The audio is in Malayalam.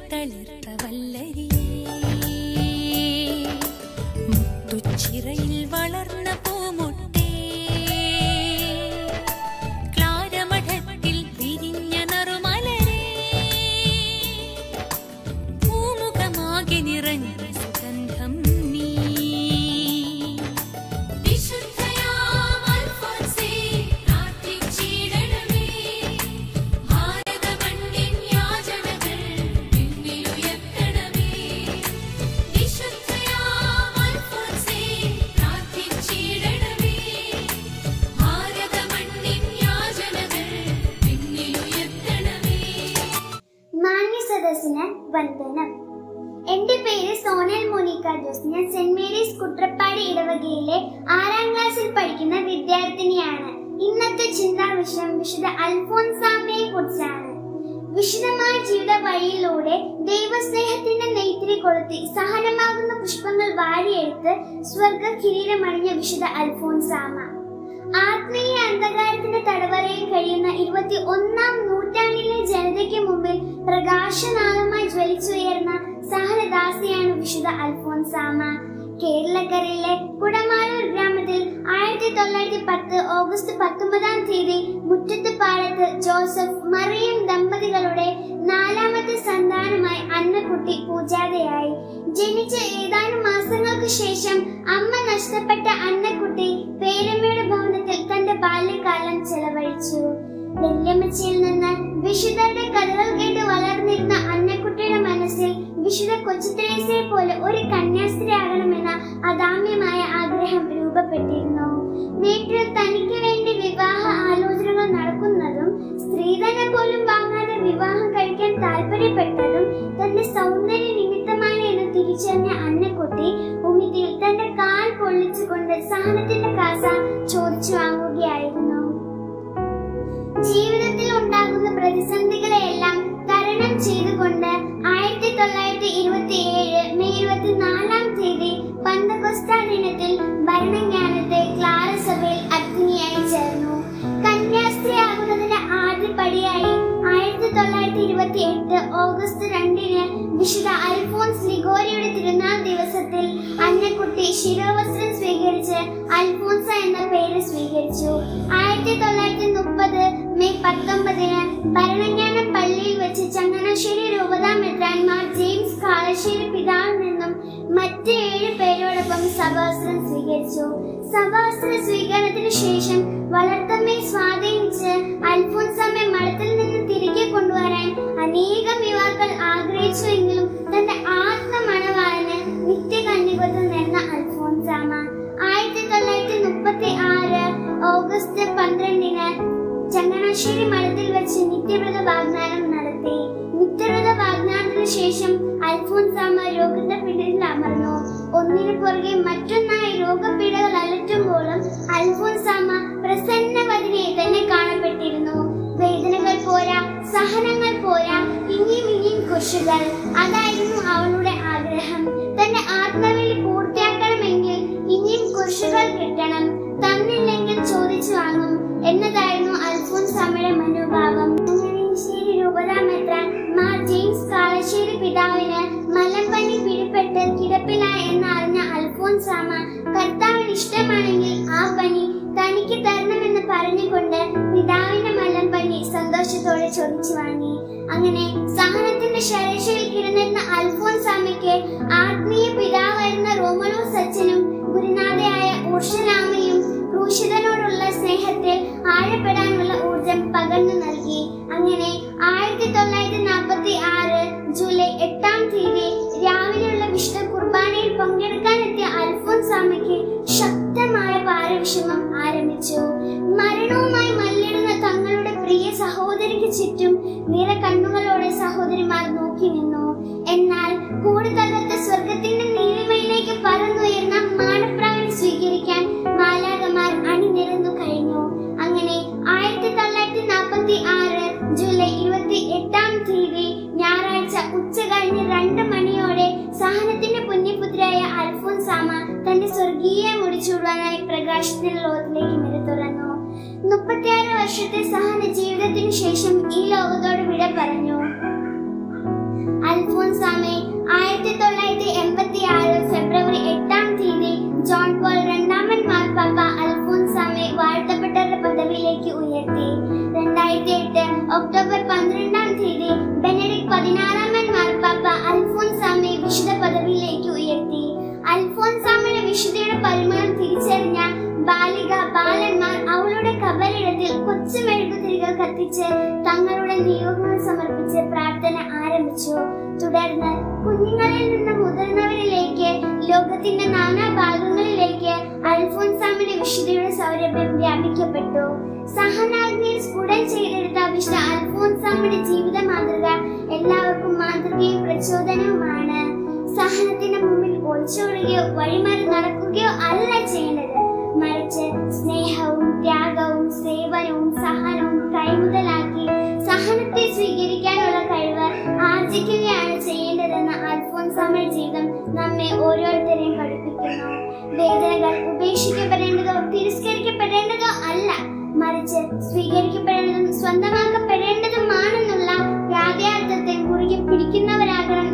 തളിർത്ത വല്ലരിയേ മുത്തുച്ചിറയിൽ വളർന്ന പൂമൊട്ടേ ക്ലാരമഠത്തിൽ വിരിഞ്ഞ നറുമലരേ പൂമുഖമാകെ നിറഞ്ഞ സുഗന്ധം നീ വിശുദ്ധയാം അൽഫോൻസേ പ്രാർത്ഥിച്ചിടണമേ ഭാരതമണ്ണിൻ യാചനകൾ പിന്നിലുയർത്തണമേ വിശുദ്ധയാം അൽഫോൻസേ പ്രാർത്ഥിച്ചിടണമേ ഭാരതമണ്ണിൻ യാചനകൾ പിന്നിലുയർത്തണമേ മാന്യ സദസ്സിന് വന്ദനം എന്റെ പേര് സോനൽ മോനിക്ക ജോസ് ഞാൻ സെന്റ് മേരീസ് കുട്രപ്പാടി ഇടവകയിലെ ആറാം ക്ലാസ്സിൽ പഠിക്കുന്ന വിദ്യാർത്ഥിനിയാണ് ഇന്നത്തെ ചിന്താ വിഷയം വിശുദ്ധ അൽഫോൻസാമയെ കുറിച്ചാണ് വിശുദ്ധമായ ജീവിത വഴിയിലൂടെ ദൈവസ്നേഹത്തിന്റെ നെയ്ത്തിരി കൊളുത്തി സഹനമാകുന്ന പുഷ്പങ്ങൾ വാരിയെടുത്ത് സ്വർഗ കിരീടമണിഞ്ഞ വിശുദ്ധ അൽഫോൻസാമ ആത്മീയ അന്ധകാരത്തിന്റെ തടവറയിൽ കഴിയുന്ന ഇരുപത്തി ഒന്നാം നൂറ്റാണ്ടിലെ ജനതയ്ക്ക് മുമ്പിൽ പ്രകാശനാളമായി ജ്വലിച്ചുയർന്ന സഹനദാസിയാണ് വിശുദ്ധ അൽഫോൻസാമ കേരളക്കരയിലെ കുടമാളൂർ ഗ്രാമത്തിൽ ആയിരത്തി തൊള്ളായിരത്തി പത്ത് ഓഗസ്റ്റ് പത്തൊമ്പതാം തീയതി മുറ്റത്തുപാലത്ത് ജോസഫ് മറിയം ദമ്പതികളുടെ നാലാമത്തെ സന്താനമായി അന്നക്കുട്ടി പൂജാതയായി ജനിച്ച ഏതാനും മാസങ്ങൾക്ക് ശേഷം അമ്മ നഷ്ടപ്പെട്ട അന്നക്കുട്ടി പേരമ്മയുടെ ഭവനത്തിൽ തന്റെ ബാല്യകാലം ചെലവഴിച്ചു വല്യമ്മച്ചിയിൽ നിന്ന് വിശുദ്ധരുടെ കഥകൾ കേട്ട് വളർന്നിരുന്ന അന്നക്കുട്ടിയുടെ മനസ്സിൽ വിശുദ്ധ കൊച്ചുത്രേസയെ പോലെ ഒരു കന്യാസ്ത്രീ ആകണമെന്ന അദാമ്യമായ ആഗ്രഹം രൂപപ്പെട്ടിരുന്നു വീട്ടിൽ തനിക്ക് വേണ്ടി വിവാഹ ആലോചനകൾ നടക്കുന്നതും സ്ത്രീധനം പോലും വാങ്ങാതെ വിവാഹം കഴിക്കാൻ താല്പര്യപ്പെട്ടതും തന്റെ സൗന്ദര്യ നിമിത്തമാണ് എന്ന് തിരിച്ചറിഞ്ഞ അന്നക്കുട്ടി ഉമിതിയിൽ തന്റെ കാൽ പൊള്ളിച്ചുകൊണ്ട് സഹനത്തിന്റെ കാസ ചോദിച്ചു വാങ്ങുകയായിരുന്നു ജീവിതത്തിൽ ഉണ്ടാകുന്ന പ്രതിസന്ധികളെയെല്ലാം തരണം ചെയ്തുകൊണ്ട് ആയിരത്തി തൊള്ളായിരത്തി ഇരുപത്തി ഏഴ് മെയ് ഇരുപത്തിനാലാം തീയതി പന്തകൊസ്ത ദിനത്തിൽ ഭരണജ്ഞാനത്തെ ക്ലാര സഭയിൽ അഗ്നിയായി ചേർന്നു കന്യാസ്ത്രീ ആകുന്നതിന്റെ ആദ്യ പടിയായി ആയിരത്തി തൊള്ളായിരത്തി ഇരുപത്തി എട്ട് ഓഗസ്റ്റ് രണ്ടിന് വിശുദ്ധ അൽഫോൻസ് ലിഗോരിയുടെ തിരുനാൾ ദിവസത്തിൽ അന്നക്കുട്ടി ശിരോവസ്ത്രം സ്വീകരിച്ച് അൽഫോൻസ എന്ന പേര് സ്വീകരിച്ചു ആയിരത്തി തൊള്ളായിരത്തി മുപ്പത് മെയ് പത്തൊമ്പതിന് ഭരണജ്ഞാനം പള്ളിയിൽ വെച്ച് ചങ്ങനാശ്ശേരി രൂപതാ മെത്രാൻമാർ ജെയിംസ് കാളശ്ശേരി പിതാവിൽ നിന്നും മറ്റ് ഏഴ് പേരോടൊപ്പം സഭാവസ്ത്രം സ്വീകരിച്ചു സഭാവസ്ത്ര സ്വീകരണത്തിന് ശേഷം വളർത്തമ്മയെ സ്വാധീനിച്ച് അൽഫോൻസമ്മയെ മഠത്തിൽ നിന്ന് തിരികെ കൊണ്ടുവരാൻ അനേകം യുവാക്കൾ ആഗ്രഹിച്ചുവെങ്കിലും തന്റെ ആത്മമണവാളന് നിത്യകന്യകത്വം നേർന്ന അൽഫോൻസാമ ആയിരത്തി തൊള്ളായിരത്തി മുപ്പത്തി ആറ് ഓഗസ്റ്റ് പന്ത്രണ്ടിന് ചങ്ങനാശ്ശേരി മഠത്തിൽ വെച്ച് നിത്യവ്രത വാഗ്ദാനം നടത്തി നിത്യവ്രത വാഗ്ദാനത്തിന് ശേഷം അൽഫോൻസാമ രോഗത്തെ പിടിയിൽ അമർന്നു ഒന്നിനു പുറകെ മറ്റൊന്നായി രോഗപീഠകൾ അലറ്റുമ്പോഴും അൽഫോൻസാമ പ്രസന്നവതിനെ തന്നെ കാണപ്പെട്ടിരുന്നു വേദനകൾ പോരാ സഹനങ്ങൾ പോരാ ഇനിയും ഇനിയും കുശുകൾ അതായിരുന്നു അവളുടെ ആഗ്രഹം തന്റെ ആത്മവിളി പൂർത്തിയാക്കണമെങ്കിൽ ഇനിയും കുശുകൾ കിട്ടണം തന്നില്ലെങ്കിൽ ചോദിച്ചു വാങ്ങും എന്നതായിരുന്നു അൽഫോൻസാമയുടെ മനോഭാവം ചങ്ങനാശ്ശേരി രൂപതാമെത്രാൻ മാർ ജെയിംസ് കാളശ്ശേരി പിതാവിന് മലമ്പനി പിടിപെട്ട് കിടപ്പിലായി എന്നറിഞ്ഞ അൽഫോൻസാമ കർത്താവിന് ഇഷ്ടമാണെങ്കിൽ ആ പനി തനിക്ക് തരണമെന്ന് പറഞ്ഞുകൊണ്ട് പിതാവിന്റെ മലമ്പനി സന്തോഷത്തോടെ ചോദിച്ചു വാങ്ങി അങ്ങനെ സഹനത്തിന്റെ ശരശയിൽ കിടന്നിരുന്ന അൽഫോൻസാമയ്ക്ക് ആത്മീയ പിതാവായിരുന്ന റോമനോസ് അച്ഛനും ഗുരുനാഥയായ ഊർഷലാമയും ക്രൂശിതനോടുള്ള സ്നേഹത്തിൽ ആഴപ്പെടാനുള്ള ഊർജം പകർന്നു നൽകി അങ്ങനെ ആയിരത്തി തൊള്ളായിരത്തി നാൽപ്പത്തി ആറ് ജൂലൈ എട്ടാം തീയതി രാവിലെയുള്ള വിശുദ്ധ കുർബാനയിൽ പങ്കെടുക്കാനെത്തിയ അൽഫോൻസാമയ്ക്ക് ശക്തമായ പാരവിഷമം ആരംഭിച്ചു മരണവുമായി മല്ലിടുന്ന തങ്ങളുടെ പ്രിയ സഹോദരിക്ക് ചുറ്റും നിറ കണ്ണുകളോടെ സഹോദരിമാർ നോക്കി നിന്നു എന്നാൽ കൂടി തകർത്ത സ്വർഗത്തിന്റെ നീലിമയിലേക്ക് പറന്നുയർന്ന മാനപ്രാവിനെ സ്വീകരിക്കാൻ മാലാകമാർ അണിനിരന്നു കഴിഞ്ഞു അങ്ങനെ ആയിരത്തി തൊള്ളായിരത്തി നാൽപ്പത്തി ആറ് ജൂലൈ ഇരുപത്തി എട്ടാം തീയതി ഞായറാഴ്ച ഉച്ച കഴിഞ്ഞ് രണ്ട് മണിയോടെ സഹനത്തിന്റെ പുണ്യപുത്രിയായ അൽഫോൻസാമ തന്റെ സ്വർഗീയ മുടിച്ചൂടാനായി പ്രകാശത്തിന്റെ ലോകത്തിലേക്ക് നിര തുറന്നു മുപ്പത്തിയാറ് വർഷത്തെ സഹന ജീവിതത്തിനു ശേഷം ഈ ലോകത്തോട് വിട പറഞ്ഞു അൽഫോൻസാമെ ആയിരത്തി തൊള്ളായിരത്തി എൺപത്തി ആറ് ഫെബ്രുവരി എട്ടാം തീയതി ജോൺ പോൾ രണ്ടാമൻ മാർപ്പാപ്പ അൽഫോൻസാമെ വാഴ്ത്തപ്പെട്ടവരുടെ പദവിയിലേക്ക് ഉയർത്തി രണ്ടായിരത്തി എട്ട് ഒക്ടോബർ പന്ത്രണ്ടാം തീയതി ബെനഡിക് പതിനാറാമൻ മാർപ്പാപ്പ അൽഫോൻസാമെ വിശുദ്ധ പദവിയിലേക്ക് ഉയർത്തി അൽഫോൻസാമയുടെ വിശുദ്ധയുടെ പരിമളം തിരിച്ചറിഞ്ഞ ബാലിക ബാലന്മാർ അവളുടെ കബറിടത്തിൽ കൊച്ചു മെഴുകുതിരികൾ കത്തിച്ച് തങ്ങളുടെ നിയോഗങ്ങൾ സമർപ്പിച്ച് പ്രാർത്ഥന ആരംഭിച്ചു തുടർന്ന് കുഞ്ഞുങ്ങളിൽ നിന്ന് മുതിർന്നവരിലേക്ക് ലോകത്തിന്റെ നാനാ ഭാഗങ്ങളിലേക്ക് അൽഫോൻസാമിന്റെ വിശുദ്ധിയുടെ സൗരഭ്യം വ്യാപിക്കപ്പെട്ടു സഹനാഗ്നിയിൽ സ്ഫുടം ചെയ്തെടുത്ത വിശുദ്ധ അൽഫോൻസാമിന്റെ ജീവിത മാതൃക എല്ലാവർക്കും മാതൃകയും പ്രചോദനവുമാണ് സഹനത്തിന് മുമ്പിൽ ഒളിച്ചോടുകയോ വഴിമാറി നടക്കുകയോ അല്ല ചെയ്യേണ്ടത് മറിച്ച് സ്നേഹവും ത്യാഗവും സേവനവും സഹനവും കൈമുതലാക്കി സഹനത്തെ സ്വീകരിക്കാനുള്ള കഴിവ് ആർജിക്കുകയാണ് ചെയ്യേണ്ടതെന്ന് അൽഫോൻസാമയുടെ ജീവിതം നമ്മെ ഓരോരുത്തരെയും പഠിപ്പിക്കുന്നു വേദനകൾ ഉപേക്ഷിക്കപ്പെടേണ്ടതോ തിരസ്കരിക്കപ്പെടേണ്ടതോ അല്ല മറിച്ച് സ്വീകരിക്കപ്പെടേണ്ടതും സ്വന്തമാക്കപ്പെടേണ്ടതുമാണെന്നുള്ള യാഥാർത്ഥ്യത്തെ മുറുകെ പിടിക്കുന്നവരാകണം